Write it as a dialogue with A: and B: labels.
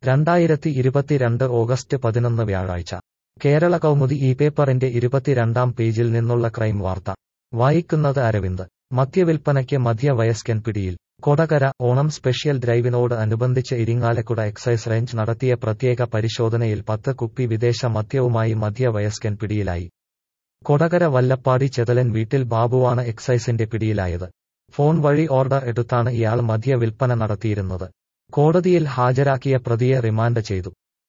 A: രണ്ടായിരത്തി ഇരുപത്തിരണ്ട് ഓഗസ്റ്റ് പതിനൊന്ന് വ്യാഴാഴ്ച കേരള കൗമുദി ഈ പേപ്പറിന്റെ ഇരുപത്തിരണ്ടാം പേജിൽ നിന്നുള്ള ക്രൈം വാർത്ത വായിക്കുന്നത് അരവിന്ദ് മദ്യവിൽപ്പനയ്ക്ക് മധ്യവയസ്കൻ പിടിയിൽ കൊടകര ഓണം സ്പെഷ്യൽ ഡ്രൈവിനോട് അനുബന്ധിച്ച് ഇരിങ്ങാലക്കുട എക്സൈസ് റേഞ്ച് നടത്തിയ പ്രത്യേക പരിശോധനയിൽ പത്ത് കുപ്പി വിദേശ മദ്യവുമായി മധ്യവയസ്കൻ പിടിയിലായി കൊടകര വല്ലപ്പാടി ചെതലൻ വീട്ടിൽ ബാബുവാണ് എക്സൈസിന്റെ പിടിയിലായത് ഫോൺ വഴി ഓർഡർ എടുത്താണ് ഇയാൾ മദ്യ വിൽപ്പന നടത്തിയിരുന്നത് കോടതിയിൽ ഹാജരാക്കിയ പ്രതിയെ റിമാൻഡ് ചെയ്തു